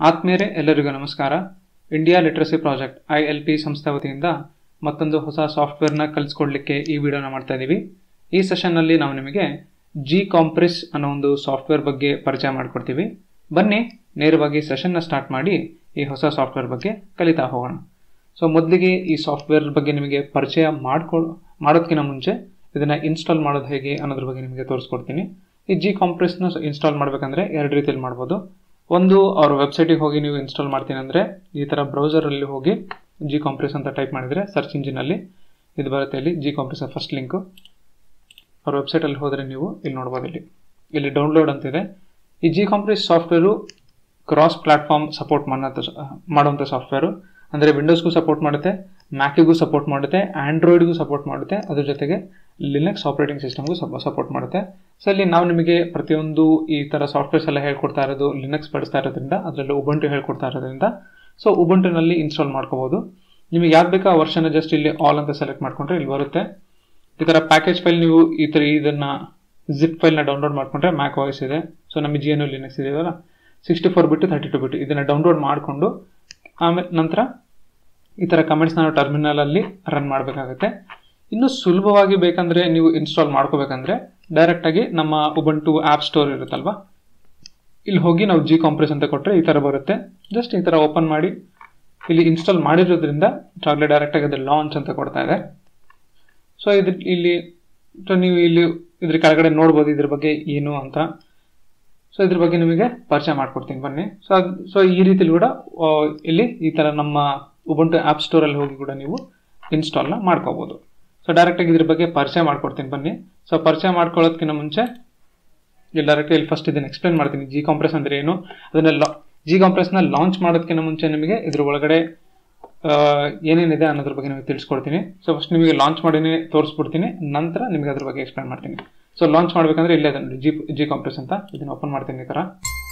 ಆತ್ಮೀಯರೇ ಎಲ್ಲರಿಗೂ ನಮಸ್ಕಾರ India literacy project I L P ಸಂಸ್ಥೆ ವತಿಯಿಂದ ಮತ್ತೊಂದು ಹೊಸ ಸಾಫ್ಟ್ವೇರ್ನ ಕಲಿಸ್ಕೊಡ್ಲಿಕ್ಕೆ ಈ ವಿಡಿಯೋನ ಮಾಡ್ತಾ ಇದ್ದೀವಿ ಈ ಸೆಷನ್ನಲ್ಲಿ ನಾವು ನಿಮಗೆ ಜಿ ಕಾಂಪ್ರೆಸ್ ಅನ್ನೋ ಒಂದು ಸಾಫ್ಟ್ವೇರ್ ಬಗ್ಗೆ ಪರಿಚಯ ಮಾಡಿಕೊಡ್ತೀವಿ ಬನ್ನಿ ನೇರವಾಗಿ ಸೆಷನ್ನ ಸ್ಟಾರ್ಟ್ ಮಾಡಿ ಈ ಹೊಸ ಸಾಫ್ಟ್ವೇರ್ ಬಗ್ಗೆ ಕಲಿತಾ ಹೋಗೋಣ ಸೊ ಮೊದಲಿಗೆ ಈ ಸಾಫ್ಟ್ವೇರ್ ಬಗ್ಗೆ ನಿಮಗೆ ಪರಿಚಯ ಮಾಡ್ಕೊ ಮಾಡೋದಕ್ಕಿಂತ ಮುಂಚೆ ಇದನ್ನು ಇನ್ಸ್ಟಾಲ್ ಮಾಡೋದು ಹೇಗೆ ಅನ್ನೋದ್ರ ಬಗ್ಗೆ ನಿಮಗೆ ತೋರಿಸ್ಕೊಡ್ತೀನಿ ಈ ಜಿ ಕಾಂಪ್ರೆಸ್ನ ಇನ್ಸ್ಟಾಲ್ ಮಾಡಬೇಕಂದ್ರೆ ಎರಡು ರೀತಿಯಲ್ಲಿ ಮಾಡ್ಬೋದು ಒಂದು ಅವ್ರ ವೆಬ್ಸೈಟಿಗೆ ಹೋಗಿ ನೀವು ಇನ್ಸ್ಟಾಲ್ ಮಾಡ್ತೀನಿ ಅಂದರೆ ಈ ಥರ ಬ್ರೌಸರಲ್ಲಿ ಹೋಗಿ ಜಿ ಕಾಂಪ್ರೆಸ್ ಅಂತ ಟೈಪ್ ಮಾಡಿದರೆ ಸರ್ಚ್ ಇಂಜಿನಲ್ಲಿ ಇದು ಬರುತ್ತೆ ಇಲ್ಲಿ ಜಿ ಕಾಂಪ್ರೆಸ್ ಫಸ್ಟ್ ಲಿಂಕು ಅವ್ರ ವೆಬ್ಸೈಟಲ್ಲಿ ಹೋದರೆ ನೀವು ಇಲ್ಲಿ ನೋಡ್ಬೋದು ಇಲ್ಲಿ ಇಲ್ಲಿ ಡೌನ್ಲೋಡ್ ಅಂತಿದೆ ಈ G compress software cross platform support ಮಾಡೋಂಥ ಮಾಡುವಂಥ ಸಾಫ್ಟ್ವೇರು ಅಂದರೆ ವಿಂಡೋಸ್ಗೂ ಸಪೋರ್ಟ್ ಮಾಡುತ್ತೆ ಮ್ಯಾಕಿಗೂ ಸಪೋರ್ಟ್ ಮಾಡುತ್ತೆ ಆ್ಯಂಡ್ರಾಯ್ಡ್ಗೂ ಸಪೋರ್ಟ್ ಮಾಡುತ್ತೆ ಅದ್ರ ಜೊತೆಗೆ ಲಿನಕ್ಸ್ ಆಪರೇಟಿಂಗ್ ಸಿಸ್ಟಮ್ಗೂ ಸಪೋರ್ಟ್ ಮಾಡುತ್ತೆ ಸೊ ಇಲ್ಲಿ ನಾವು ನಿಮಗೆ ಪ್ರತಿಯೊಂದು ಈ ಥರ ಸಾಫ್ಟ್ವೇರ್ಸ್ ಎಲ್ಲ ಹೇಳ್ಕೊಡ್ತಾ ಇರೋದು ಲಿನಕ್ಸ್ ಬಳಸ್ತಾ ಇರೋದ್ರಿಂದ ಅದರಲ್ಲಿ ಉಬಂಟು ಹೇಳ್ಕೊಡ್ತಾ ಇರೋದ್ರಿಂದ ಸೊ ಉಬಂಟಿನಲ್ಲಿ ಇನ್ಸ್ಟಾಲ್ ಮಾಡ್ಕೋಬೋದು ನಿಮಗೆ ಯಾವ್ದು ಬೇಕಾ ಆ ವರ್ಷನ ಜಸ್ಟ್ ಇಲ್ಲಿ ಆಲ್ ಅಂತ ಸೆಲೆಕ್ಟ್ ಮಾಡ್ಕೊಂಡ್ರೆ ಇಲ್ಲಿ ಬರುತ್ತೆ ಈ ಥರ ಪ್ಯಾಕೇಜ್ ಫೈಲ್ ನೀವು ಈ ಥರ ಇದನ್ನು ಜಿಪ್ ಫೈಲ್ನ ಡೌನ್ಲೋಡ್ ಮಾಡ್ಕೊಂಡ್ರೆ ಮ್ಯಾಕ್ ವಾಯ್ಸ್ ಇದೆ ಸೊ ನಮ್ಮ ಜಿ ಎನ್ ಲಿನಕ್ಸ್ ಇದೆಯಲ್ಲ sixty four bit thirty two bit ಇದನ್ನು ಡೌನ್ಲೋಡ್ ಮಾಡಿಕೊಂಡು ಆಮೇಲೆ ನಂತರ ಈ ಥರ ಕಮೆಂಟ್ಸ್ ನಾವು ಟರ್ಮಿನಲಲ್ಲಿ ರನ್ ಮಾಡಬೇಕಾಗುತ್ತೆ ಇನ್ನು ಸುಲಭವಾಗಿ ಬೇಕಂದ್ರೆ ನೀವು ಇನ್ಸ್ಟಾಲ್ ಮಾಡ್ಕೋಬೇಕಂದ್ರೆ ಡೈರೆಕ್ಟಾಗಿ ನಮ್ಮ ಉಬಂಟು ಆ್ಯಪ್ ಸ್ಟೋರ್ ಇರುತ್ತಲ್ವಾ ಇಲ್ಲಿ ಹೋಗಿ ನಾವು ಜಿ ಕಾಂಪ್ರೆಸ್ ಅಂತ ಕೊಟ್ಟರೆ ಈ ಥರ ಬರುತ್ತೆ ಜಸ್ಟ್ ಈ ಥರ ಓಪನ್ ಮಾಡಿ ಇಲ್ಲಿ ಇನ್ಸ್ಟಾಲ್ ಮಾಡಿರೋದ್ರಿಂದ ಆಗಲೇ ಡೈರೆಕ್ಟಾಗಿ ಅದು ಲಾಂಚ್ ಅಂತ ಕೊಡ್ತಾ ಇದೆ ಸೊ ಇದು ಇಲ್ಲಿ ಸೊ ನೀವು ಇಲ್ಲಿ ಇದ್ರ ಕೆಳಗಡೆ ನೋಡ್ಬೋದು ಇದ್ರ ಬಗ್ಗೆ ಏನು ಅಂತ ಸೊ ಇದ್ರ ಬಗ್ಗೆ ನಿಮಗೆ ಪರಿಚಯ ಮಾಡ್ಕೊಡ್ತೀನಿ ಬನ್ನಿ ಸೊ ಅದು ಸೊ ಈ ರೀತಿಲಿ ಕೂಡ ಇಲ್ಲಿ ಈ ಥರ ನಮ್ಮ ಉಬಂಟು ಆ್ಯಪ್ ಸ್ಟೋರಲ್ಲಿ ಹೋಗಿ ಕೂಡ ನೀವು ಇನ್ಸ್ಟಾಲ್ನ ಮಾಡ್ಕೋಬೋದು ಸೊ ಡೈರೆಕ್ಟಾಗಿ ಇದ್ರ ಬಗ್ಗೆ ಪರಿಚಯ ಮಾಡ್ಕೊಡ್ತೀನಿ ಬನ್ನಿ ಸೊ ಪರಿಚಯ ಮಾಡ್ಕೊಳ್ಳೋದಕ್ಕಿಂತ ಮುಂಚೆ ಇಲ್ಲಿ ಡೈರೆಕ್ಟ್ ಇಲ್ಲಿ ಫಸ್ಟ್ ಇದನ್ನು ಎಕ್ಸ್ಪ್ಲೇನ್ ಮಾಡ್ತೀನಿ ಜಿ ಕಾಂಪ್ರೆಸ್ ಅಂದರೆ ಏನು ಅದನ್ನ ಲಾ ಜಿ ಕಾಂಪ್ರೆಸ್ನ ಲಾಂಚ್ ಮಾಡೋದಕ್ಕಿಂತ ಮುಂಚೆ ನಿಮಗೆ ಇದ್ರ ಒಳಗಡೆ ಏನೇನಿದೆ ಅನ್ನೋದ್ರ ಬಗ್ಗೆ ನಿಮಗೆ ತಿಳಿಸ್ಕೊಡ್ತೀನಿ ಸೊ ಫಸ್ಟ್ ನಿಮಗೆ ಲಾಂಚ್ ಮಾಡಿನೇ ತೋರಿಸ್ಬಿಡ್ತೀನಿ ನಂತರ ನಿಮಗೆ ಅದ್ರ ಬಗ್ಗೆ ಎಕ್ಸ್ಪ್ಲೇನ್ ಮಾಡ್ತೀನಿ ಸೊ ಲಾಂಚ್ ಮಾಡಬೇಕಂದ್ರೆ ಇಲ್ಲೇ ಅದನ್ನು ಜಿ ಜಿ ಕಾಂಪ್ರೆಸ್ ಅಂತ ಇದನ್ನು ಓಪನ್ ಮಾಡ್ತೀನಿ ಈ ಥರ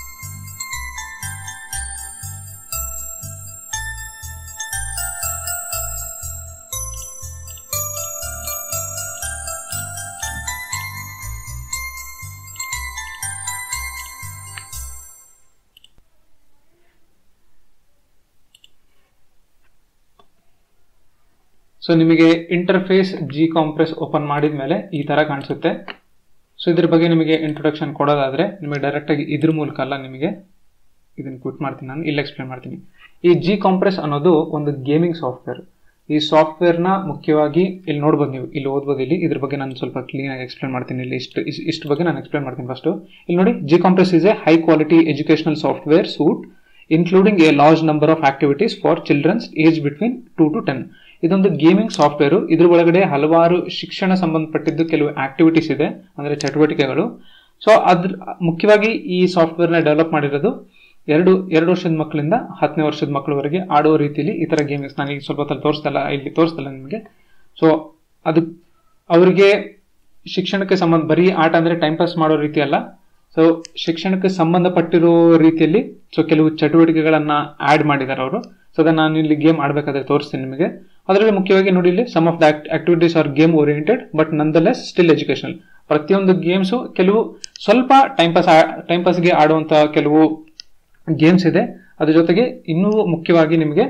ಸೊ ನಿಮಗೆ ಇಂಟರ್ಫೇಸ್ ಜಿ ಕಾಂಪ್ರೆಸ್ ಓಪನ್ ಮಾಡಿದ ಮೇಲೆ ಈ ಥರ ಕಾಣಿಸುತ್ತೆ ಸೊ ಇದ್ರ ಬಗ್ಗೆ ನಿಮಗೆ ಇಂಟ್ರೊಡಕ್ಷನ್ ಕೊಡೋದಾದರೆ ನಿಮಗೆ ಡೈರೆಕ್ಟಾಗಿ ಇದ್ರ ಮೂಲಕ ಅಲ್ಲ ನಿಮಗೆ ಇದನ್ನು ಕ್ವಿಟ್ ಮಾಡ್ತೀನಿ ನಾನು ಇಲ್ಲಿ ಎಕ್ಸ್ಪ್ಲೇನ್ ಮಾಡ್ತೀನಿ ಈ ಜಿ ಕಾಂಪ್ರೆಸ್ ಅನ್ನೋದು ಒಂದು ಗೇಮಿಂಗ್ ಸಾಫ್ಟ್ವೇರ್ ಈ ಸಾಫ್ಟ್ವೇರ್ನ ಮುಖ್ಯವಾಗಿ ಇಲ್ಲಿ ನೋಡ್ಬೋದು ನೀವು ಇಲ್ಲಿ ಓದ್ಬೋದು ಇಲ್ಲಿ ಇದ್ರ ಬಗ್ಗೆ ನಾನು ಸ್ವಲ್ಪ ಕ್ಲೀನಾಗಿ ಎಕ್ಸ್ಪ್ಲೇನ್ ಮಾಡ್ತೀನಿ ಇಲ್ಲಿ ಇಷ್ಟು ಇಷ್ಟು ಬಗ್ಗೆ ನಾನು ಎಕ್ಸ್ಪ್ಲೇನ್ ಮಾಡ್ತೀನಿ ಫಸ್ಟು ಇಲ್ಲಿ ನೋಡಿ G compress is a high quality educational software suite including a large number of activities for childrens age between two to ten ಇದೊಂದು ಗೇಮಿಂಗ್ ಸಾಫ್ಟ್ವೇರು ಇದ್ರ ಒಳಗಡೆ ಹಲವಾರು ಶಿಕ್ಷಣ ಸಂಬಂಧಪಟ್ಟಿದ್ದು ಕೆಲವು ಆಕ್ಟಿವಿಟೀಸ್ ಇದೆ ಅಂದರೆ ಚಟುವಟಿಕೆಗಳು ಸೊ ಅದ್ರ ಮುಖ್ಯವಾಗಿ ಈ ಸಾಫ್ಟ್ವೇರ್ನ ಡೆವಲಪ್ ಮಾಡಿರೋದು ಎರಡು ಎರಡು ವರ್ಷದ ಮಕ್ಕಳಿಂದ ಹತ್ತನೇ ವರ್ಷದ ಮಕ್ಕಳವರೆಗೆ ಆಡುವ ರೀತಿಯಲ್ಲಿ ಈ ಥರ ಗೇಮಿಂಗ್ಸ್ ನಾನು ಈಗ ಸ್ವಲ್ಪ ಹೊತ್ತಲ್ಲಿ ತೋರಿಸ್ತಲ್ಲ ಇಲ್ಲಿ ತೋರಿಸ್ತಲ್ಲ ನಿಮಗೆ ಸೊ ಅದು ಅವರಿಗೆ ಶಿಕ್ಷಣಕ್ಕೆ ಸಂಬಂಧ ಬರೀ ಆಟ ಅಂದರೆ ಟೈಮ್ ಪಾಸ್ ಮಾಡೋ ರೀತಿ ಅಲ್ಲ ಸೊ ಶಿಕ್ಷಣಕ್ಕೆ ಸಂಬಂಧಪಟ್ಟಿರೋ ರೀತಿಯಲ್ಲಿ ಸೊ ಕೆಲವು ಚಟುವಟಿಕೆಗಳನ್ನು ಆ್ಯಡ್ ಮಾಡಿದ್ದಾರೆ ಅವರು ಸೊ ಅದನ್ನು ನಾನು ಇಲ್ಲಿ ಗೇಮ್ ಆಡಬೇಕಾದ್ರೆ ತೋರಿಸ್ತೀನಿ ನಿಮಗೆ ಅದರಲ್ಲಿ ಮುಖ್ಯವಾಗಿ ನೋಡಿ ಇಲ್ಲಿ some of the activities are game oriented but none the less still educational ಪ್ರತಿಯೊಂದು ಗೇಮ್ಸು ಕೆಲವು ಸ್ವಲ್ಪ ಟೈಮ್ ಪಾಸ್ ಟೈಮ್ ಪಾಸ್ಗೆ ಆಡುವಂಥ ಕೆಲವು ಗೇಮ್ಸ್ ಇದೆ ಅದ್ರ ಜೊತೆಗೆ ಇನ್ನೂ ಮುಖ್ಯವಾಗಿ ನಿಮಗೆ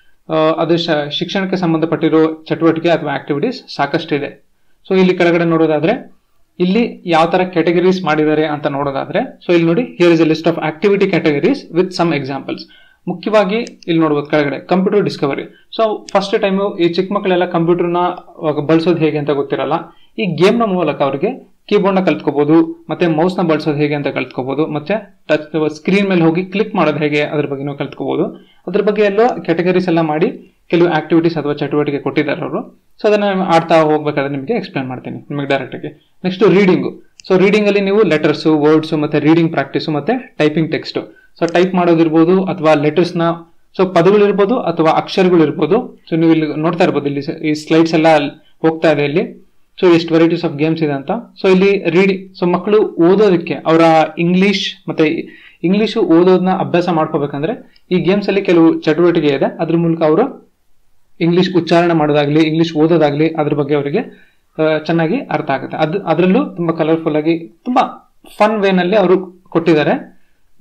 ಅದು ಶಿಕ್ಷಣಕ್ಕೆ ಸಂಬಂಧಪಟ್ಟಿರೋ ಚಟುವಟಿಕೆ ಅಥವಾ ಆಕ್ಟಿವಿಟೀಸ್ ಸಾಕಷ್ಟಿದೆ ಸೊ ಇಲ್ಲಿ ಕೆಳಗಡೆ ನೋಡೋದಾದ್ರೆ ಇಲ್ಲಿ ಯಾವ ತರ ಕ್ಯಾಟಗರೀಸ್ ಮಾಡಿದ್ದಾರೆ ಅಂತ ನೋಡೋದಾದ್ರೆ ಸೊ ಇಲ್ಲಿ ನೋಡಿ here is a list of activity categories with some examples ಮುಖ್ಯವಾಗಿ ಇಲ್ಲಿ ನೋಡ್ಬೋದು ಕೆಳಗಡೆ computer discovery so first time ಈ ಚಿಕ್ಕ ಮಕ್ಕಳೆಲ್ಲ ಕಂಪ್ಯೂಟರ್ನ ಬಳಸೋದು ಹೇಗೆ ಅಂತ ಗೊತ್ತಿರಲ್ಲ ಈ ಗೇಮ್ನ ಮೂಲಕ ಅವರಿಗೆ ಕೀಬೋರ್ಡ್ನ ಕಲ್ತ್ಕೋಬಹುದು ಮತ್ತೆ ಮೌಸ್ನ ಬಳಸೋದು ಹೇಗೆ ಅಂತ ಕಲ್ತ್ಕೋಬಹುದು ಮತ್ತೆ ಟಚ್ ಸ್ಕ್ರೀನ್ ಮೇಲೆ ಹೋಗಿ ಕ್ಲಿಕ್ ಮಾಡೋದು ಹೇಗೆ ಅದ್ರ ಬಗ್ಗೆನೂ ಕಲ್ತ್ಕೋಬಹುದು ಅದ್ರ ಬಗ್ಗೆ ಎಲ್ಲ ಕ್ಯಾಟಗರೀಸ್ ಎಲ್ಲ ಮಾಡಿ ಕೆಲವು ಆಕ್ಟಿವಿಟೀಸ್ ಅಥವಾ ಚಟುವಟಿಕೆ ಕೊಟ್ಟಿದ್ದಾರೆ ಅವರು ಸೊ ಅದನ್ನ ಆಡ್ತಾ ಹೋಗ್ಬೇಕಾದ್ರೆ ನಿಮಗೆ ಎಕ್ಸ್ಪ್ಲೇನ್ ಮಾಡ್ತೀನಿ ನಿಮಗೆ ಡೈರೆಕ್ಟಾಗಿ ನೆಕ್ಸ್ಟ್ ರೀಡಿಂಗು ಸೊ ರೀಡಿಂಗ್ ಅಲ್ಲಿ ನೀವು ಲೆಟರ್ಸು ವರ್ಡ್ಸು ಮತ್ತೆ ರೀಡಿಂಗ್ ಪ್ರಾಕ್ಟೀಸು ಮತ್ತೆ ಟೈಪಿಂಗ್ ಟೆಕ್ಸ್ಟ್ ಸೊ ಟೈಪ್ ಮಾಡೋದಿರ್ಬೋದು ಅಥವಾ ಲೆಟರ್ಸ್ನ ಸೊ ಪದಗಳಿರ್ಬೋದು ಅಥವಾ ಅಕ್ಷರಗಳಿರ್ಬೋದು ಸೊ ನೀವು ಇಲ್ಲಿ ನೋಡ್ತಾ ಇರ್ಬೋದು ಇಲ್ಲಿ ಈ ಸ್ಲೈಡ್ಸ್ ಎಲ್ಲ ಹೋಗ್ತಾ ಇದೆ ಇಲ್ಲಿ ಸೊ ಎಷ್ಟು ವೆರೈಟೀಸ್ ಆಫ್ ಗೇಮ್ಸ್ ಇದೆ ಅಂತ ಸೊ ಇಲ್ಲಿ ರೀಡಿ ಸೊ ಮಕ್ಕಳು ಓದೋದಕ್ಕೆ ಅವರ ಇಂಗ್ಲಿಷ್ ಮತ್ತೆ ಇಂಗ್ಲಿಷು ಓದೋದನ್ನ ಅಭ್ಯಾಸ ಮಾಡ್ಕೋಬೇಕಂದ್ರೆ ಈ ಗೇಮ್ಸ್ ಅಲ್ಲಿ ಕೆಲವು ಚಟುವಟಿಕೆ ಇದೆ ಅದ್ರ ಮೂಲಕ ಅವರು ಇಂಗ್ಲಿಷ್ ಉಚ್ಚಾರಣೆ ಮಾಡೋದಾಗ್ಲಿ ಇಂಗ್ಲಿಷ್ ಓದೋದಾಗ್ಲಿ ಅದ್ರ ಬಗ್ಗೆ ಅವರಿಗೆ ಚೆನ್ನಾಗಿ ಅರ್ಥ ಆಗುತ್ತೆ ಅದು ಅದರಲ್ಲೂ ತುಂಬಾ ಕಲರ್ಫುಲ್ ಆಗಿ ತುಂಬಾ ಫನ್ ವೇನಲ್ಲಿ ಅವರು ಕೊಟ್ಟಿದ್ದಾರೆ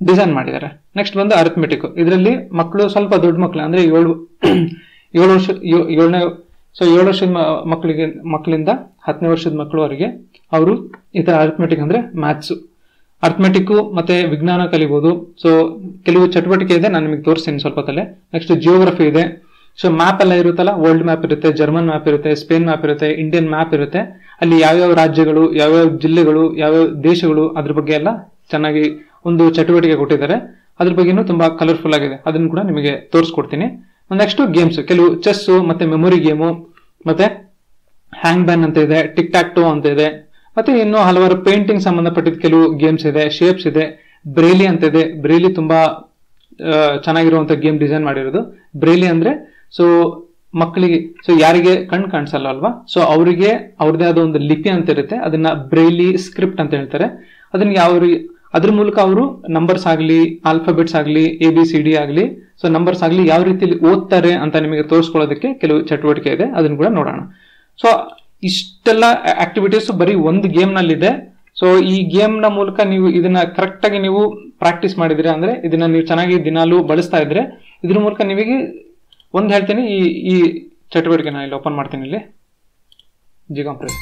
ಡಿಸೈನ್ ಮಾಡಿದ್ದಾರೆ ನೆಕ್ಸ್ಟ್ ಬಂದು ಅರಿಥಮೆಟಿಕ್ ಇದರಲ್ಲಿ ಮಕ್ಕಳು ಸ್ವಲ್ಪ ದೊಡ್ಡ ಮಕ್ಕಳು ಅಂದ್ರೆ ಏಳು ಏಳು ವರ್ಷ ಏ- ಏಳನೇ ಸೊ ಏಳು ವರ್ಷದ ಮ- ಮಕ್ಕಳಿಗೆ ಮಕ್ಕಳಿಂದ ಹತ್ತನೇ ವರ್ಷದ ಮಕ್ಕಳವರೆಗೆ ಅವರು ಈ ತರ ಅರಿಥಮೆಟಿಕ್ ಅಂದ್ರೆ ಮ್ಯಾಥ್ಸ್ ಅರ್ಥಮೆಟಿಕ್ ಮತ್ತೆ ವಿಜ್ಞಾನ ಕಲಿಬಹುದು ಸೊ ಕೆಲವು ಚಟುವಟಿಕೆ ಇದೆ ನಾನು ನಿಮಗೆ ತೋರಿಸ್ತೀನಿ ಸ್ವಲ್ಪ ತಲೆ ನೆಕ್ಸ್ಟ್ ಜಿಯೋಗ್ರಫಿ ಇದೆ ಸೊ ಮ್ಯಾಪ್ ಎಲ್ಲ ಇರುತ್ತಲ್ಲ ವರ್ಲ್ಡ್ ಮ್ಯಾಪ್ ಇರುತ್ತೆ ಜರ್ಮನ್ ಮ್ಯಾಪ್ ಇರುತ್ತೆ ಸ್ಪೇನ್ ಮ್ಯಾಪ್ ಇರುತ್ತೆ ಇಂಡಿಯನ್ ಮ್ಯಾಪ್ ಇರುತ್ತೆ ಅಲ್ಲಿ ಯಾವ್ಯಾವ ರಾಜ್ಯಗಳು ಯಾವ್ಯಾವ ಜಿಲ್ಲೆಗಳು ಯಾವ್ಯಾವ ದೇಶಗಳು ಅದ್ರ ಬಗ್ಗೆ ಎಲ್ಲ ಚೆನ್ನಾಗಿ ಒಂದು ಚಟುವಟಿಕೆ ಕೊಟ್ಟಿದ್ದಾರೆ ಅದ್ರ ಬಗ್ಗೆನೂ ತುಂಬಾ ಕಲರ್ಫುಲ್ ಆಗಿದೆ ಅದನ್ನು ಕೂಡ ನಿಮಗೆ ತೋರಿಸ್ಕೊಡ್ತೀನಿ ನೆಕ್ಸ್ಟ್ ಗೇಮ್ಸ್ ಕೆಲವು ಚೆಸ್ ಮತ್ತೆ ಮೆಮೊರಿ ಗೇಮು ಮತ್ತೆ ಹ್ಯಾಂಗ್ ಬ್ಯಾನ್ ಅಂತ ಇದೆ ಟಿಕ್ ಟ್ಯಾಕ್ ಟೋ ಅಂತ ಇದೆ ಮತ್ತೆ ಇನ್ನು ಹಲವಾರು ಪೇಂಟಿಂಗ್ ಸಂಬಂಧಪಟ್ಟಿದ ಕೆಲವು ಗೇಮ್ಸ್ ಇದೆ ಶೇಪ್ಸ್ ಇದೆ ಬ್ರೇಲಿ ಅಂತ ಇದೆ ಬ್ರೇಲಿ ತುಂಬಾ ಆ, ಚೆನ್ನಾಗಿರುವಂತ ಗೇಮ್ ಡಿಸೈನ್ ಮಾಡಿರೋದು ಬ್ರೇಲಿ ಅಂದ್ರೆ ಸೊ ಮಕ್ಕಳಿಗೆ ಸೊ ಯಾರಿಗೆ ಕಣ್ ಕಾಣಿಸಲ್ಲ ಅಲ್ವಾ ಸೊ ಅವರಿಗೆ ಅವ್ರದೇ ಆದ ಒಂದು ಲಿಪಿ ಅಂತ ಇರುತ್ತೆ ಅದನ್ನ ಬ್ರೈಲಿ ಸ್ಕ್ರಿಪ್ಟ್ ಅಂತ ಹೇಳ್ತಾರೆ ಅದನ್ನ ಯಾವ ರೀ- ಅದ್ರ ಮೂಲಕ ಅವರು ನಂಬರ್ಸ್ ಆಗಲಿ ಆಲ್ಫಾಬೆಟ್ಸ್ ಆಗಲಿ ಎ ಬಿ ಸಿ ಡಿ ಆಗಲಿ ಸೊ ನಂಬರ್ಸ್ ಆಗಲಿ ಯಾವ ರೀತಿಯಲ್ಲಿ ಓದ್ತಾರೆ ಅಂತ ನಿಮಗೆ ತೋರಿಸ್ಕೊಳ್ಳೋದಕ್ಕೆ ಕೆಲವು ಚಟುವಟಿಕೆ ಇದೆ ಅದನ್ನ ಕೂಡ ನೋಡೋಣ ಸೊ ಇಷ್ಟೆಲ್ಲ ಆಕ್ಟಿವಿಟೀಸ್ ಬರೀ ಒಂದು ಗೇಮ್ ನಲ್ಲಿದೆ ಸೊ ಈ ಗೇಮ್ ನ ಮೂಲಕ ನೀವು ಇದನ್ನ ಕರೆಕ್ಟ್ ಆಗಿ ನೀವು ಪ್ರಾಕ್ಟೀಸ್ ಮಾಡಿದ್ರೆ ಅಂದ್ರೆ ಇದನ್ನ ನೀವು ಚೆನ್ನಾಗಿ ದಿನಾಲೂ ಬಳಸ್ತಾ ಇದ್ರೆ ಇದ್ರ ಮೂಲಕ ನಿಮಗೆ ಒಂದ್ ಹೇಳ್ತೀನಿ ಈ ಈ ಚಟುವಟಿಕೆ ನಾನು ಇಲ್ಲಿ ಓಪನ್ ಮಾಡ್ತೀನಿ ಇಲ್ಲಿ ಜಿಗಾಂಪ್ರೆಸ್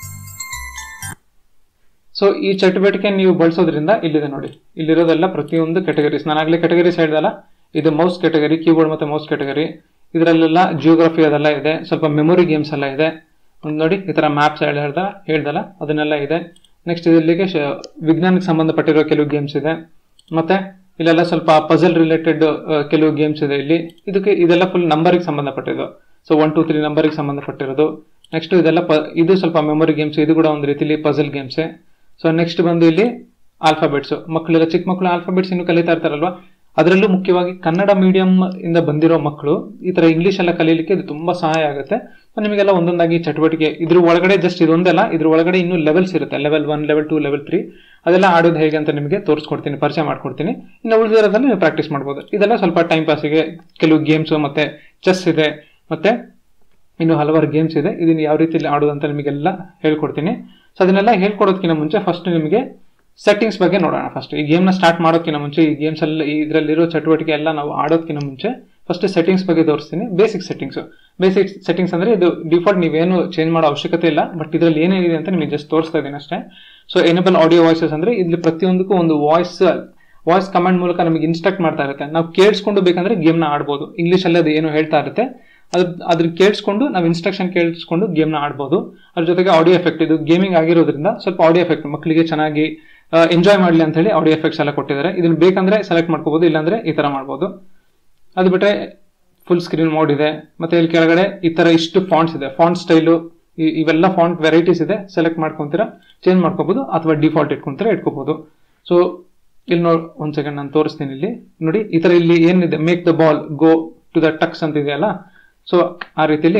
ಸೊ ಈ ಚಟುವಟಿಕೆ ನೀವು ಬಳಸೋದ್ರಿಂದ ಇಲ್ಲಿದೆ ನೋಡಿ ಇಲ್ಲಿರೋದೆಲ್ಲ ಪ್ರತಿಯೊಂದು ಕೆಟಗರೀಸ್ ನಾನು ಆಗ್ಲೇ ಕೆಟಗರೀಸ್ ಹೇಳ್ದಲ್ಲ ಇದು ಮೌಸ್ ಕೆಟಗರಿ ಕೀಬೋರ್ಡ್ ಮತ್ತೆ ಮೌಸ್ ಕೆಟಗರಿ ಇದರಲ್ಲೆಲ್ಲ ಜಿಯೋಗ್ರಫಿ ಅದೆಲ್ಲ ಇದೆ ಸ್ವಲ್ಪ ಮೆಮೊರಿ ಗೇಮ್ಸ್ ಎಲ್ಲ ಇದೆ ಒಂದ್ ನೋಡಿ ಈ ತರ ಮ್ಯಾಪ್ಸ್ ಹೇಳ್ದ ಹೇಳ್ದಲ್ಲ ಅದನ್ನೆಲ್ಲ ಇದೆ ನೆಕ್ಸ್ಟ್ ಇದಲ್ಲಿಗೆ ಶ- ವಿಜ್ಞಾನಕ್ಕೆ ಸಂಬಂಧಪಟ್ಟಿರೋ ಕೆಲವು ಗೇಮ್ಸ್ ಇದೆ ಮತ್ತೆ ಇಲ್ಲೆಲ್ಲ ಸ್ವಲ್ಪ ಪಜಲ್ ರಿಲೇಟೆಡ್ ಕೆಲವು ಗೇಮ್ಸ್ ಇದೆ ಇಲ್ಲಿ ಇದಕ್ಕೆ ಇದೆಲ್ಲ ಫುಲ್ ನಂಬರಿಗೆ ಸಂಬಂಧಪಟ್ಟಿದ್ದು ಸೊ ಒನ್ ಟೂ ತ್ರೀ ನಂಬರಿಗೆ ಸಂಬಂಧಪಟ್ಟಿರೋದು ನೆಕ್ಸ್ಟ್ ಇದೆಲ್ಲ ಪ ಇದು ಸ್ವಲ್ಪ ಮೆಮೊರಿ ಗೇಮ್ಸ್ ಇದು ಕೂಡ ಒಂದು ರೀತಿಲಿ ಪಜಲ್ ಗೇಮ್ಸೇ ಸೊ ನೆಕ್ಸ್ಟ್ ಬಂದು ಇಲ್ಲಿ ಆಲ್ಫಾಬೆಟ್ಸ್ ಮಕ್ಕಳೆಲ್ಲ ಚಿಕ್ಕ ಮಕ್ಕಳು ಆಲ್ಫಾಬೆಟ್ಸ್ ಇನ್ನು ಕಲಿತಾ ಇರ್ತಾರಲ್ವಾ ಅದರಲ್ಲೂ ಮುಖ್ಯವಾಗಿ ಕನ್ನಡ ಮೀಡಿಯಂ ಇಂದ ಬಂದಿರೋ ಮಕ್ಕಳು ಈ ತರ ಇಂಗ್ಲಿಷ್ ಎಲ್ಲ ಕಲೀಲಿಕ್ಕೆ ಇದು ತುಂಬಾ ಸಹಾಯ ಆಗುತ್ತೆ So ನಿಮಗೆಲ್ಲ ಒಂದೊಂದಾಗಿ ಚಟುವಟಿಕೆ ಇದ್ರ ಒಳಗಡೆ ಜಸ್ಟ್ ಇದೊಂದಲ್ಲ ಇದ್ರ ಒಳಗಡೆ ಇನ್ನೂ ಲೆವೆಲ್ಸ್ ಇರುತ್ತೆ level one level two level three ಅದೆಲ್ಲ ಆಡೋದು ಹೇಗೆ ಅಂತ ನಿಮಗೆ ತೋರಿಸ್ಕೊಡ್ತೀನಿ ಪರಿಚಯ ಮಾಡ್ಕೊಡ್ತೀನಿ ಇನ್ನು ಉಳಿದಿರೋದ್ರಲ್ಲಿ ನೀವು ಪ್ರಾಕ್ಟೀಸ್ ಮಾಡ್ಬೋದು ಇದೆಲ್ಲ ಸ್ವಲ್ಪ ಟೈಮ್ ಪಾಸಿಗೆ ಕೆಲವು ಗೇಮ್ಸ್ ಮತ್ತೆ ಚೆಸ್ ಇದೆ ಮತ್ತೆ ಇನ್ನು ಹಲವಾರು ಗೇಮ್ಸ್ ಇದೆ ಇದನ್ನ ಯಾವ ರೀತಿಯಲ್ಲಿ ಆಡೋದು ಅಂತ ನಿಮಗೆಲ್ಲ ಹೇಳ್ಕೊಡ್ತೀನಿ ಸೊ ಅದನ್ನೆಲ್ಲ ಹೇಳ್ಕೊಡೋದಕ್ಕಿಂತ ಮುಂಚೆ ಫಸ್ಟ್ ನಿಮಗೆ ಸೆಟ್ಟಿಂಗ್ಸ್ ಬಗ್ಗೆ ನೋಡೋಣ ಫಸ್ಟ್ ಈ ಗೇಮ್ನ ಸ್ಟಾರ್ಟ್ ಮಾಡೋದಕ್ಕಿಂತ ಮುಂಚೆ ಈ ಗೇಮ್ಸ್ ಎಲ್ಲ ಇದರಲ್ಲಿರೋ ಚಟುವಟಿಕೆ ಎಲ್ಲ ನಾವು ಆಡೋದಕ್ಕಿಂತ ಮುಂಚೆ ಫಸ್ಟ್ ಸೆಟ್ಟಿಂಗ್ಸ್ ಬಗ್ಗೆ ತೋರಿಸ್ತೀನಿ ಬೇಸಿಕ್ ಸೆಟ್ಟಿಂಗ್ಸ್ ಬೇಸಿಕ್ ಸೆಟ್ಟಿಂಗ್ಸ್ ಅಂದ್ರೆ ಇದು ಡಿಫಾಲ್ಟ್ ನೀವೇನು ಚೇಂಜ್ ಮಾಡೋ ಅವಶ್ಯಕತೆ ಇಲ್ಲ ಬಟ್ ಇದರಲ್ಲಿ ಏನೇನಿದೆ ಅಂತ ನಿಮಗೆ ಜಸ್ಟ್ ತೋರಿಸ್ತಾ ಇದ್ದೀನಿ ಅಷ್ಟೇ ಸೊ ಎನೇಬಲ್ ಆಡಿಯೋ ವಾಯ್ಸಸ್ ಅಂದ್ರೆ ಇಲ್ಲಿ ಪ್ರತಿಯೊಂದಕ್ಕೂ ಒಂದು ವಾಯ್ಸ್ ವಾಯ್ಸ್ ಕಮಾಂಡ್ ಮೂಲಕ ನಮಗೆ ಇನ್ಸ್ಟ್ರಕ್ಟ್ ಮಾಡ್ತಾ ಇರುತ್ತೆ ನಾವು ಕೇಳಿಸ್ಕೊಂಡು ಬೇಕಂದ್ರೆ ಗೇಮ್ನ ಆಡ್ಬೋದು ಇಂಗ್ಲೀಷಲ್ಲಿ ಅದು ಏನು ಹೇಳ್ತಾ ಇರುತ್ತೆ ಅದ್ ಅದ್ರ ಕೇಳಿಸ್ಕೊಂಡು ನಾವು ಇನ್ಸ್ಟ್ರಕ್ಷನ್ ಕೇಳಿಸ್ಕೊಂಡು ಗೇಮ್ನ ಆಡ್ಬೋದು ಅದ್ರ ಜೊತೆಗೆ ಆಡಿಯೋ ಎಫೆಕ್ಟ್ ಇದು ಗೇಮಿಂಗ್ ಆಗಿರೋದ್ರಿಂದ ಸ್ವಲ್ಪ ಆಡಿಯೋ ಎಫೆಕ್ಟ್ ಮಕ್ಕಳಿಗೆ ಚೆನ್ನಾಗಿ ಎಂಜಾಯ್ ಮಾಡಲಿ ಅಂತ ಹೇಳಿ ಆಡಿಯೋ ಎಫೆಕ್ಟ್ಸ್ ಎಲ್ಲ ಕೊಟ್ಟಿದ್ದಾರೆ ಇದನ್ನ ಬೇಕಂದ್ರೆ ಸೆಲೆಕ್ಟ್ ಮಾಡ್ಕೋಬಹುದು ಇಲ್ಲಾಂದ್ರೆ ಈ ತರ ಮಾಡ್ಬೋದು ಅದು ಬಿಟ್ರೆ ಫುಲ್ ಸ್ಕ್ರೀನ್ ಮೋಡ್ ಇದೆ ಮತ್ತೆ ಇಲ್ಲಿ ಕೆಳಗಡೆ ಈ ತರ ಇಷ್ಟು ಫಾಂಟ್ಸ್ ಇದೆ ಫಾಂಟ್ ಸ್ಟೈಲು ಇವೆಲ್ಲ ಫಾಂಟ್ ವೆರೈಟೀಸ್ ಇದೆ ಸೆಲೆಕ್ಟ್ ಮಾಡ್ಕೊಂತೀರಾ ಚೇಂಜ್ ಮಾಡ್ಕೋಬಹುದು ಅಥವಾ ಡಿಫಾಲ್ಟ್ ಇಟ್ಕೊಂತೀರಾ ಇಟ್ಕೋಬಹುದು ಸೊ ಇಲ್ಲಿ ನೋಡಿ ಒಂದ್ ಸೆಕೆಂಡ್ ನಾನು ತೋರಿಸ್ತೀನಿ ಇಲ್ಲಿ ನೋಡಿ ಈ ತರ ಇಲ್ಲಿ ಏನಿದೆ make the ball go to the Tux ಅಂತ ಇದೆಯಲ್ಲ ಸೊ ಆ ರೀತಿಲಿ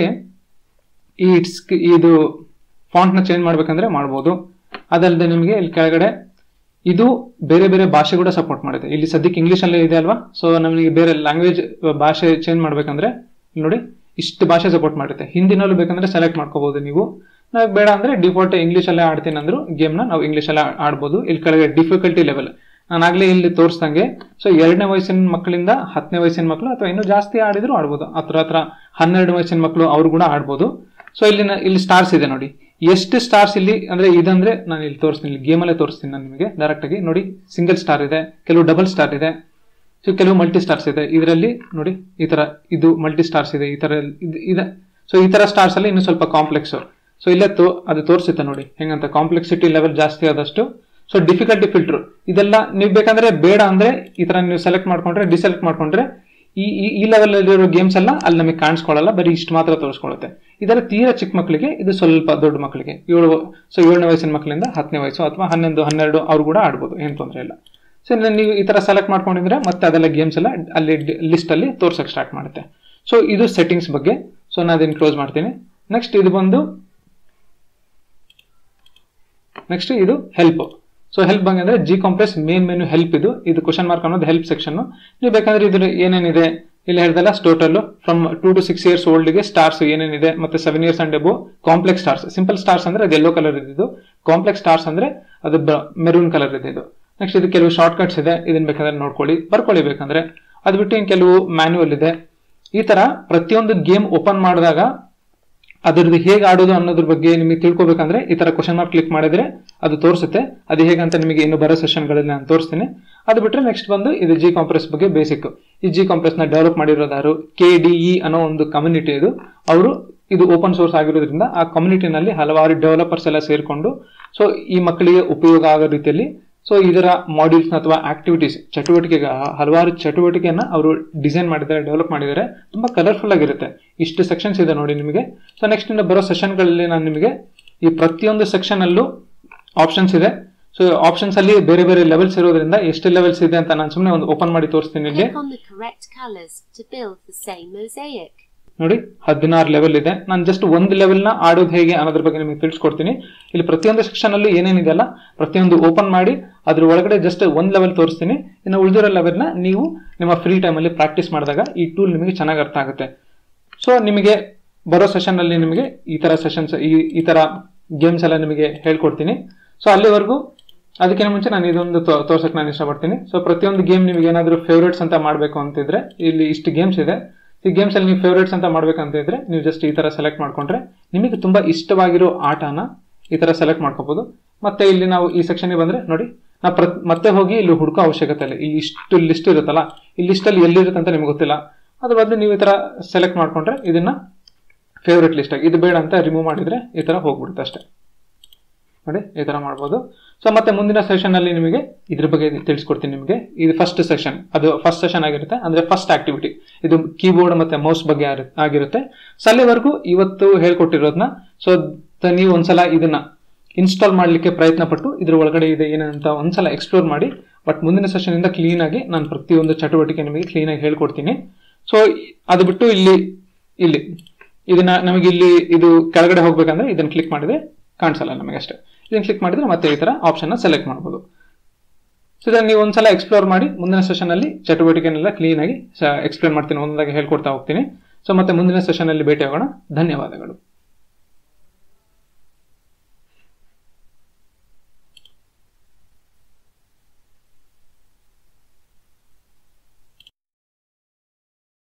ಈ ಸ್ಕ್- ಇದು ಫಾಂಟ್ ನ ಚೇಂಜ್ ಮಾಡ್ಬೇಕಂದ್ರೆ ಮಾಡ್ಬೋದು ಅದಲ್ಲದೆ ನಿಮಗೆ ಇಲ್ಲಿ ಕೆಳಗಡೆ ಇದು ಬೇರೆ ಬೇರೆ ಭಾಷೆ ಕೂಡ ಸಪೋರ್ಟ್ ಮಾಡುತ್ತೆ ಇಲ್ಲಿ ಸದ್ಯಕ್ಕೆ ಇಂಗ್ಲಿಷ್ ಅಲ್ಲೇ ಇದೆ ಅಲ್ವಾ ಸೊ ನಮಗೆ ಬೇರೆ ಲ್ಯಾಂಗ್ವೇಜ್ ಭಾಷೆ ಚೇಂಜ್ ಮಾಡ್ಬೇಕಂದ್ರೆ ಇಲ್ಲಿ ನೋಡಿ ಇಷ್ಟು ಭಾಷೆ ಸಪೋರ್ಟ್ ಮಾಡುತ್ತೆ ಹಿಂದಿನಲ್ಲೂ ಬೇಕಂದ್ರೆ ಸೆಲೆಕ್ಟ್ ಮಾಡ್ಕೋಬಹುದು ನೀವು ನಾವು ಬೇಡ ಅಂದ್ರೆ ಡಿಫಾಲ್ಟ್ ಇಂಗ್ಲಿಷ್ ಅಲ್ಲೇ ಆಡ್ತೀನಿ ಅಂದ್ರು ಗೇಮ್ನ ನಾವು ಇಂಗ್ಲಿಷ್ ಅಲ್ಲೇ ಆಡ್ಬೋದು ಇಲ್ಲಿ ಕೆಳಗೆ ಡಿಫಿಕಲ್ಟಿ ಲೆವೆಲ್ ನಾನು ಆಗ್ಲೇ ಇಲ್ಲಿ ತೋರಿಸ್ದಂಗೆ ಸೊ ಎರಡನೇ ವಯಸ್ಸಿನ ಮಕ್ಕಳಿಂದ ಹತ್ತನೇ ವಯಸ್ಸಿನ ಮಕ್ಕಳು ಅಥವಾ ಇನ್ನೂ ಜಾಸ್ತಿ ಆಡಿದ್ರು ಆಡ್ಬೋದು ಹತ್ರ ಹತ್ರ ಹನ್ನೆರಡು ವಯಸ್ಸಿನ ಮಕ್ಕಳು ಅವ್ರು ಕೂಡ ಆಡ್ಬೋದು ಸೊ ಇಲ್ಲಿ ನ- ಇಲ್ಲಿ ಸ್ಟಾರ್ಸ್ ಇದೆ ನೋಡಿ ಎಷ್ಟು ಸ್ಟಾರ್ಸ್ ಇಲ್ಲಿ ಅಂದ್ರೆ ಇದಂದ್ರೆ ನಾನು ಇಲ್ಲಿ ತೋರಿಸ್ತೀನಿ ಇಲ್ಲಿ ಗೇಮಲ್ಲೇ ತೋರಿಸ್ತೀನಿ ನಾನು ನಿಮಗೆ ಡೈರೆಕ್ಟ್ ಆಗಿ ನೋಡಿ ಸಿಂಗಲ್ ಸ್ಟಾರ್ ಇದೆ ಕೆಲವು ಡಬಲ್ ಸ್ಟಾರ್ ಇದೆ ಸೊ ಕೆಲವು ಮಲ್ಟಿ ಸ್ಟಾರ್ಸ್ ಇದೆ ಇದರಲ್ಲಿ ನೋಡಿ ಈ ತರ ಇದು ಮಲ್ಟಿ ಸ್ಟಾರ್ಸ್ ಇದೆ ಈ ತರ ಇದ್- ಇದೆ ಸೊ ಈ ತರ ಸ್ಟಾರ್ಸ್ ಅಲ್ಲಿ ಇನ್ನು ಸ್ವಲ್ಪ ಕಾಂಪ್ಲೆಕ್ಸ್ ಸೊ ಇಲ್ಲೇ ತೋ ಅದು ತೋರಿಸುತ್ತೆ ನೋಡಿ ಹೆಂಗಂತ ಕಾಂಪ್ಲೆಕ್ಸಿಟಿ ಲೆವೆಲ್ ಜಾಸ್ತಿ ಆದಷ್ಟು ಸೊ ಡಿಫಿಕಲ್ಟಿ ಫಿಲ್ಟರ್ ಇದೆಲ್ಲ ನೀವು ಬೇಕಂದ್ರೆ ಬೇಡ ಅಂದ್ರೆ ಈ ತರ ನೀವು ಸೆಲೆಕ್ಟ್ ಮಾಡ್ಕೊಂಡ್ರೆ ಡಿಸೆಲೆಕ್ಟ್ ಮಾಡ್ಕೊಂಡ್ರೆ ಈ ಈ- ಈ ಲೆವೆಲ್ ಅಲ್ಲಿರೋ ಗೇಮ್ಸ್ ಎಲ್ಲ ಅಲ್ಲಿ ನಮಗೆ ಕಾಣಿಸ್ಕೊಳ್ಳಲ್ಲ ಬರೀ ಇಷ್ಟು ಮಾತ್ರ ತೋರಿಸ್ಕೊಳ್ಳುತ್ತೆ ಇದರ ತೀರಾ ಚಿಕ್ಕ ಮಕ್ಕಳಿಗೆ ಇದು ಸ್ವಲ್ಪ ದೊಡ್ಡ ಮಕ್ಕಳಿಗೆ ಏಳು ಸೊ ಏಳನೇ ವಯಸ್ಸಿನ ಮಕ್ಕಳಿಂದ ಹತ್ತನೇ ವಯಸ್ಸು ಅಥವಾ ಹನ್ನೊಂದು ಹನ್ನೆರಡು ಅವ್ರು ಕೂಡ ಆಡ್ಬೋದು ಏನು ತೊಂದರೆ ಇಲ್ಲ ಸೊ ನೀವು ಈ ತರ ಸೆಲೆಕ್ಟ್ ಮಾಡ್ಕೊಂಡಿದ್ರೆ ಮತ್ತೆ ಅದೆಲ್ಲ ಗೇಮ್ಸ್ ಎಲ್ಲ ಅಲ್ಲಿ ಲಿಸ್ಟ್ ಅಲ್ಲಿ ತೋರ್ಸಕ್ ಸ್ಟಾರ್ಟ್ ಮಾಡುತ್ತೆ ಸೊ ಇದು ಸೆಟ್ಟಿಂಗ್ಸ್ ಬಗ್ಗೆ ಸೊ ನಾನು ಅದನ್ನ ಕ್ಲೋಸ್ ಮಾಡ್ತೀನಿ ನೆಕ್ಸ್ಟ್ ಇದು ಬಂದು ನೆಕ್ಸ್ಟ್ ಇದು ಹೆಲ್ಪ್ ಸೊ ಹೆಲ್ಪ್ ಬಗ್ಗೆ ಅಂದ್ರೆ GCompris main menu help ಇದು ಇದು ಕ್ವಶನ್ ಮಾರ್ಕ್ ಅನ್ನೋದು ಹೆಲ್ಪ್ ಸೆಕ್ಷನ್ ನೀವು ಬೇಕಂದ್ರೆ ಇದ್ರ ಏನೇನಿದೆ ಇಲ್ಲಿ ಹೇಳ್ದಲ್ಲ total from two to six years ಓಲ್ಡ್ಗೆ ಸ್ಟಾರ್ಸ್ ಏನೇನಿದೆ ಮತ್ತೆ seven years and above complex stars simple stars ಅಂದ್ರೆ ಅದು ಯೆಲ್ಲೋ ಕಲರ್ ಇದ್ದು ಕಾಂಪ್ಲೆಕ್ಸ್ ಸ್ಟಾರ್ಸ್ ಅಂದ್ರೆ ಅದು ಮೆರೂನ್ ಕಲರ್ ಇದೆ ಇದು ನೆಕ್ಸ್ಟ್ ಇದು ಕೆಲವು ಶಾರ್ಟ್ ಕಟ್ಸ್ ಇದೆ ಇದನ್ನ ಬೇಕಾದ್ರೆ ನೋಡ್ಕೊಳ್ಳಿ ಬರ್ಕೊಳ್ಳಿ ಬೇಕಂದ್ರೆ ಅದು ಬಿಟ್ಟು ಇನ್ನು ಕೆಲವು ಮ್ಯಾನ್ಯುವಲ್ ಇದೆ ಈ ತರ ಪ್ರತಿಯೊಂದು ಗೇಮ್ ಓಪನ್ ಮಾಡಿದಾಗ ಅದರದ್ದು ಹೇಗೆ ಆಡೋದು ಅನ್ನೋದ್ರ ಬಗ್ಗೆ ನಿಮಗೆ ತಿಳ್ಕೊಬೇಕಂದ್ರೆ ಈ ತರ ಕ್ವಶನ್ ಮಾರ್ಕ್ ಕ್ಲಿಕ್ ಮಾಡಿದ್ರೆ ಅದು ತೋರಿಸುತ್ತೆ ಅದು ಹೇಗಂತ ನಿಮಗೆ ಇನ್ನು ಬರೋ ಸೆಷನ್ಗಳಲ್ಲಿ ನಾನು ತೋರಿಸ್ತೀನಿ ಅದು ಬಿಟ್ಟರೆ ನೆಕ್ಸ್ಟ್ ಬಂದು ಇದು ಜಿ ಕಾಂಪ್ರೆಸ್ ಬಗ್ಗೆ ಬೇಸಿಕ್ ಈ ಜಿ ಕಾಂಪ್ರೆಸ್ ನ ಡೆವಲಪ್ ಮಾಡಿರೋದಾರು ಕೆ ಡಿ ಇ ಅನ್ನೋ ಒಂದು ಕಮ್ಯುನಿಟಿ ಇದು ಅವರು ಇದು ಓಪನ್ ಸೋರ್ಸ್ ಆಗಿರೋದ್ರಿಂದ ಆ ಕಮ್ಯುನಿಟಿನಲ್ಲಿ ಹಲವಾರು ಡೆವಲಪರ್ಸ್ ಎಲ್ಲ ಸೇರಿಕೊಂಡು ಸೊ ಈ ಮಕ್ಕಳಿಗೆ ಉಪಯೋಗ ಆಗೋ ರೀತಿಯಲ್ಲಿ ಸೊ ಇದರ ಮಾಡ್ಯೂಲ್ಸ್ ಅಥವಾ ಆಕ್ಟಿವಿಟೀಸ್ ಚಟುವಟಿಕೆಗ ಹಲವಾರು ಚಟುವಟಿಕೆಯನ್ನ ಅವರು ಡಿಸೈನ್ ಮಾಡಿದ್ದಾರೆ ಡೆವಲಪ್ ಮಾಡಿದ್ದಾರೆ ತುಂಬಾ ಕಲರ್ಫುಲ್ ಆಗಿರುತ್ತೆ ಇಷ್ಟು ಸೆಕ್ಷನ್ಸ್ ಇದೆ ನೋಡಿ ನಿಮಗೆ ಸೊ ನೆಕ್ಸ್ಟ್ ಇನ್ನು ಬರೋ ಸೆಷನ್ಗಳಲ್ಲಿ ನಾನು ನಿಮಗೆ ಈ ಪ್ರತಿಯೊಂದು ಸೆಕ್ಷನ್ ಅಲ್ಲೂ ಆಪ್ಷನ್ಸ್ ಇದೆ ಸೊ ಆಪ್ಷನ್ಸ್ ಅಲ್ಲಿ ಬೇರೆ ಬೇರೆ ಲೆವೆಲ್ಸ್ ಇರೋದ್ರಿಂದ ಎಷ್ಟು ಲೆವೆಲ್ಸ್ ಇದೆ ಅಂತ ನಾನು ಸುಮ್ಮನೆ ಒಂದು ಓಪನ್ ಮಾಡಿ ತೋರಿಸ್ತೀನಿ ಇಲ್ಲಿ Click on the correct colors to build the same mosaic. ನೋಡಿ ಹದಿನಾರು ಲೆವೆಲ್ ಇದೆ ನಾನು ಜಸ್ಟ್ ಒಂದು ಲೆವೆಲ್ ನ ಆಡೋದು ಹೇಗೆ ಅನ್ನೋದ್ರ ಬಗ್ಗೆ ನಿಮಗೆ ತಿಳಿಸ್ಕೊಡ್ತೀನಿ ಇಲ್ಲಿ ಪ್ರತಿಯೊಂದು ಸೆಕ್ಷನ್ ಅಲ್ಲಿ ಏನೇನಿದೆ ಅಲ್ಲ ಪ್ರತಿಯೊಂದು ಓಪನ್ ಮಾಡಿ ಅದ್ರ ಒಳಗಡೆ ಜಸ್ಟ್ ಒಂದ್ ಲೆವೆಲ್ ತೋರಿಸ್ತೀನಿ ಇನ್ನು ಉಳಿದಿರೋ ಲೆವೆಲ್ ನ ನೀವು ನಿಮ್ಮ ಫ್ರೀ ಟೈಮ್ ಅಲ್ಲಿ ಪ್ರಾಕ್ಟೀಸ್ ಮಾಡಿದಾಗ ಈ ಟೂಲ್ ನಿಮಗೆ ಚೆನ್ನಾಗಿ ಅರ್ಥ ಆಗುತ್ತೆ ಸೊ ನಿಮಗೆ ಬರೋ ಸೆಷನ್ ಅಲ್ಲಿ ನಿಮಗೆ ಈ ತರ ಸೆಷನ್ಸ್ ಈ ಈ ತರ ಗೇಮ್ಸ್ ಎಲ್ಲ ನಿಮಗೆ ಹೇಳ್ಕೊಡ್ತೀನಿ ಸೊ ಅಲ್ಲಿವರೆಗೂ ಅದಕ್ಕಿಂತ ಮುಂಚೆ ನಾನು ಇದೊಂದು ತೋ- ತೋರ್ಸಕ್ ನಾನು ಇಷ್ಟಪಡ್ತೀನಿ ಸೊ ಪ್ರತಿಯೊಂದು ಗೇಮ್ ನಿಮಗೆ ಏನಾದರೂ ಫೇವ್ರೇಟ್ಸ್ ಅಂತ ಮಾಡಬೇಕು ಅಂತಿದ್ರೆ ಇಲ್ಲಿ ಇಷ್ಟು ಗೇಮ್ಸ್ ಇದೆ ಈ ಗೇಮ್ಸ್ ಅಲ್ಲಿ ನೀವು ಫೇವ್ರೇಟ್ಸ್ ಅಂತ ಮಾಡ್ಬೇಕಂತ ಇದ್ರೆ ನೀವು ಜಸ್ಟ್ ಈ ತರ ಸೆಲೆಕ್ಟ್ ಮಾಡ್ಕೊಂಡ್ರೆ ನಿಮಗೆ ತುಂಬಾ ಇಷ್ಟವಾಗಿರೋ ಆಟನ ಈ ತರ ಸೆಲೆಕ್ಟ್ ಮಾಡ್ಕೋಬಹುದು ಮತ್ತೆ ಇಲ್ಲಿ ನಾವು ಈ ಸೆಕ್ಷನ್ ಬಂದ್ರೆ ನೋಡಿ ನಾ ಪ್ರ- ಮತ್ತೆ ಹೋಗಿ ಇಲ್ಲಿ ಹುಡುಕೋ ಅವಶ್ಯಕತೆ ಇಲ್ಲ ಇಲ್ಲಿ ಇಷ್ಟು ಲಿಸ್ಟ್ ಇರುತ್ತಲ್ಲ ಈ ಲಿಸ್ಟ್ ಅಲ್ಲಿ ಎಲ್ಲಿರುತ್ತೆ ಅಂತ ನಿಮ್ಗೆ ಗೊತ್ತಿಲ್ಲ ಅದ್ರ ಬದಲು ನೀವು ಈ ತರ ಸೆಲೆಕ್ಟ್ ಮಾಡ್ಕೊಂಡ್ರೆ ಇದನ್ನ ಫೇವ್ರೇಟ್ ಲಿಸ್ಟ್ ಆಗಿ ಇದು ಬೇಡ ಅಂತ ರಿಮೂವ್ ಮಾಡಿದ್ರೆ ಈ ತರ ಹೋಗ್ಬಿಡುತ್ತೆ ಅಷ್ಟೇ ನೋಡಿ ಈ ತರ ಮಾಡ್ಬೋದು ಸೊ ಮತ್ತೆ ಮುಂದಿನ ಸೆಷನ್ ಅಲ್ಲಿ ನಿಮಗೆ ಇದ್ರ ಬಗ್ಗೆ ತಿಳಿಸ್ಕೊಡ್ತೀನಿ ನಿಮಗೆ ಇದು ಫಸ್ಟ್ ಸೆಷನ್ ಅದು ಫಸ್ಟ್ ಸೆಷನ್ ಆಗಿರುತ್ತೆ ಅಂದ್ರೆ ಫಸ್ಟ್ ಆಕ್ಟಿವಿಟಿ ಇದು ಕೀಬೋರ್ಡ್ ಮತ್ತೆ ಮೌಸ್ ಬಗ್ಗೆ ಆರು- ಆಗಿರುತ್ತೆ ಸೊ ಅಲ್ಲಿವರೆಗೂ ಇವತ್ತು ಹೇಳ್ಕೊಟ್ಟಿರೋದನ್ನ ಸೊ ನೀವು ಒಂದ್ಸಲ ಇದನ್ನ ಇನ್ಸ್ಟಾಲ್ ಮಾಡ್ಲಿಕ್ಕೆ ಪ್ರಯತ್ನ ಪಟ್ಟು ಇದ್ರ ಒಳಗಡೆ ಇದೆ ಏನಂತ ಒಂದ್ಸಲ ಎಕ್ಸ್ಪ್ಲೋರ್ ಮಾಡಿ ಬಟ್ ಮುಂದಿನ ಸೆಷನ್ ಇಂದ ಕ್ಲೀನ್ ಆಗಿ ನಾನು ಪ್ರತಿಯೊಂದು ಚಟುವಟಿಕೆ ನಿಮಗೆ ಕ್ಲೀನ್ ಆಗಿ ಹೇಳ್ಕೊಡ್ತೀನಿ ಸೊ ಅದು ಬಿಟ್ಟು ಇಲ್ಲಿ ಇಲ್ಲಿ ಇದನ್ನ ನಮಗೆ ಇಲ್ಲಿ ಇದು ಕೆಳಗಡೆ ಹೋಗ್ಬೇಕಂದ್ರೆ ಇದನ್ನ ಕ್ಲಿಕ್ ಮಾಡಿದ್ರೆ ಕಾಣಿಸಲ್ಲ ನಮಗೆ ಅಷ್ಟೇ ಇದನ್ನ ಕ್ಲಿಕ್ ಮಾಡಿದ್ರೆ ಮತ್ತೆ ಈ ತರ ಆಪ್ಷನ್ ಸೆಲೆಕ್ಟ್ ಮಾಡ್ಬೋದು ಸೊ ಇದನ್ನ ನೀವು ಒಂದ್ಸಲ ಎಕ್ಸ್ಪ್ಲೋರ್ ಮಾಡಿ ಮುಂದಿನ ಸೆಷನ್ ಅಲ್ಲಿ ಚಟುವಟಿಕೆನೆಲ್ಲ ಕ್ಲೀನ್ ಆಗಿ ಎಕ್ಸ್ಪ್ಲೇನ್ ಮಾಡ್ತೀನಿ ಒಂದೊಂದಾಗಿ ಹೇಳ್ಕೊಡ್ತಾ ಹೋಗ್ತೀನಿ ಸೊ ಮತ್ತೆ ಮುಂದಿನ ಸೆಷನ್ ಅಲ್ಲಿ ಭೇಟಿ ಆಗೋಣ ಧನ್ಯವಾದಗಳು